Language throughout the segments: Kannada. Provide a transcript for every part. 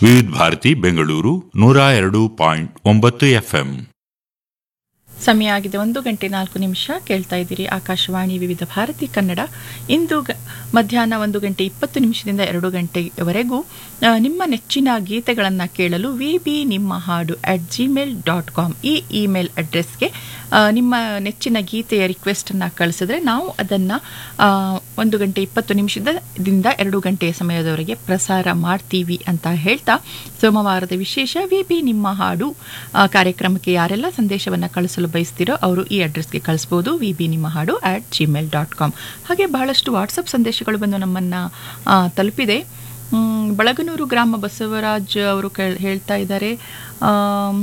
ವಿವಿಧ ಭಾರತಿ ಬೆಂಗಳೂರು ನೂರ ಎರಡು ಪಾಯಿಂಟ್ ಒಂಬತ್ತು ಎಫ್ಎಂ ಸಮಯ ಆಗಿದೆ ಒಂದು ಗಂಟೆ ನಾಲ್ಕು ನಿಮಿಷ ಕೇಳ್ತಾ ಇದ್ದೀರಿ ಆಕಾಶವಾಣಿ ವಿವಿಧ ಭಾರತಿ ಕನ್ನಡ ಇಂದು ಗ- ಮಧ್ಯಾಹ್ನ ಒಂದು ಗಂಟೆ ಇಪ್ಪತ್ತು ನಿಮಿಷದಿಂದ ಎರಡು ಗಂಟೆವರೆಗೂ ಆ, ನಿಮ್ಮ ನೆಚ್ಚಿನ ಗೀತೆಗಳನ್ನು ಕೇಳಲು ವಿ ಬಿ ನಿಮ್ಮ ಹಾಡು ಅಟ್ ಜಿಮೇಲ್ ಡಾಟ್ ಕಾಮ್ ಈ ಇಮೇಲ್ ಅಡ್ರೆಸ್ಗೆ ಆ, ನಿಮ್ಮ ನೆಚ್ಚಿನ ಗೀತೆಯ ರಿಕ್ವೆಸ್ಟನ್ನು ಕಳಿಸಿದ್ರೆ ನಾವು ಅದನ್ನು ಒಂದು ಗಂಟೆ ಇಪ್ಪತ್ತು ನಿಮಿಷದಿಂದ ಎರಡು ಗಂಟೆಯ ಸಮಯದವರೆಗೆ ಪ್ರಸಾರ ಮಾಡ್ತೀವಿ ಅಂತ ಹೇಳ್ತಾ ಸೋಮವಾರದ ವಿಶೇಷ ವಿ ಬಿ ನಿಮ್ಮ ಹಾಡು ಆ, ಕಾರ್ಯಕ್ರಮಕ್ಕೆ ಯಾರೆಲ್ಲ ಸಂದೇಶವನ್ನು ಕಳಿಸಲು ಬಯಸ್ತೀರೋ ಅವರು ಈ ಅಡ್ರೆಸ್ಗೆ ಕಳಿಸ್ಬೋದು ವಿ ಬಿ ನಿಮ್ಮ ಹಾಡು ಆಟ್ ಜಿಮೇಲ್ ಡಾಟ್ ಕಾಮ್ ಹಾಗೆ ಬಹಳಷ್ಟು ವಾಟ್ಸಪ್ ಸಂದೇಶಗಳು ಬಂದು ನಮ್ಮನ್ನು ತಲುಪಿದೆ ಮ್, ಬಳಗನೂರು ಗ್ರಾಮ ಬಸವರಾಜ್ ಅವರು ಕೇಳ್- ಹೇಳ್ತಾ ಇದ್ದಾರೆ ಆಮ್,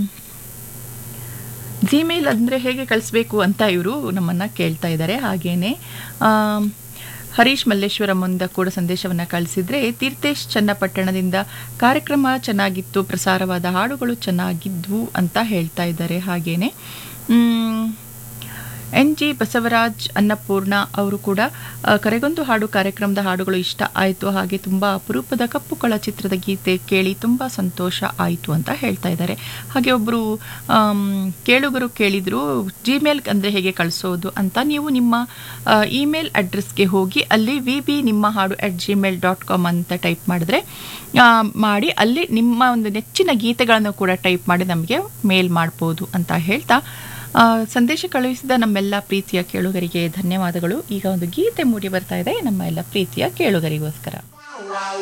ಜಿಮೇಲ್ ಅಂದರೆ ಹೇಗೆ ಕಳಿಸ್ಬೇಕು ಅಂತ ಇವರು ನಮ್ಮನ್ನು ಕೇಳ್ತಾ ಇದ್ದಾರೆ ಹಾಗೇನೆ ಆಮ್, ಹರೀಶ್ ಮಲ್ಲೇಶ್ವರಮಿಂದ ಕೂಡ ಸಂದೇಶವನ್ನು ಕಳಿಸಿದ್ರೆ ತೀರ್ಥೇಶ್ ಚನ್ನಪಟ್ಟಣದಿಂದ ಕಾರ್ಯಕ್ರಮ ಚೆನ್ನಾಗಿತ್ತು ಪ್ರಸಾರವಾದ ಹಾಡುಗಳು ಚೆನ್ನಾಗಿದ್ವು ಅಂತ ಹೇಳ್ತಾ ಇದ್ದಾರೆ ಹಾಗೇನೆ ಮ್, ಎನ್ ಜಿ ಬಸವರಾಜ್ ಅನ್ನಪೂರ್ಣ ಅವರು ಕೂಡ ಆ, ಕರೆಗೊಂದು ಹಾಡು ಕಾರ್ಯಕ್ರಮದ ಹಾಡುಗಳು ಇಷ್ಟ ಆಯಿತು ಹಾಗೆ ತುಂಬ ಅಪರೂಪದ ಕಪ್ಪು ಕಳ ಚಿತ್ರದ ಗೀತೆ ಕೇಳಿ ತುಂಬ ಸಂತೋಷ ಆಯಿತು ಅಂತ ಹೇಳ್ತಾ ಇದ್ದಾರೆ ಹಾಗೆ ಒಬ್ಬರು ಕೇಳುಗರು ಕೇಳಿದರು ಜಿಮೇಲ್ ಅಂದರೆ ಹೇಗೆ ಕಳಿಸೋದು ಅಂತ ನೀವು ನಿಮ್ಮ ಇಮೇಲ್ ಅಡ್ರೆಸ್ಗೆ ಹೋಗಿ ಅಲ್ಲಿ ವಿ ಬಿ ನಿಮ್ಮ ಹಾಡು ಅಟ್ ಜಿಮೇಲ್ ಡಾಟ್ ಕಾಮ್ ಅಂತ ಟೈಪ್ ಮಾಡಿದ್ರೆ ಆ, ಮಾಡಿ ಅಲ್ಲಿ ನಿಮ್ಮ ಒಂದು ನೆಚ್ಚಿನ ಗೀತೆಗಳನ್ನು ಕೂಡ ಟೈಪ್ ಮಾಡಿ ನಮಗೆ ಮೇಲ್ ಮಾಡ್ಬೋದು ಅಂತ ಹೇಳ್ತಾ ಆ, ಸಂದೇಶ ಕಳುಹಿಸಿದ ನಮ್ಮೆಲ್ಲ ಪ್ರೀತಿಯ ಕೇಳುಗರಿಗೆ ಧನ್ಯವಾದಗಳು ಈಗ ಒಂದು ಗೀತೆ ಮೂಡಿ ಬರ್ತಾ ಇದೆ ನಮ್ಮ ಎಲ್ಲ ಪ್ರೀತಿಯ ಕೇಳುಗರಿಗೋಸ್ಕರ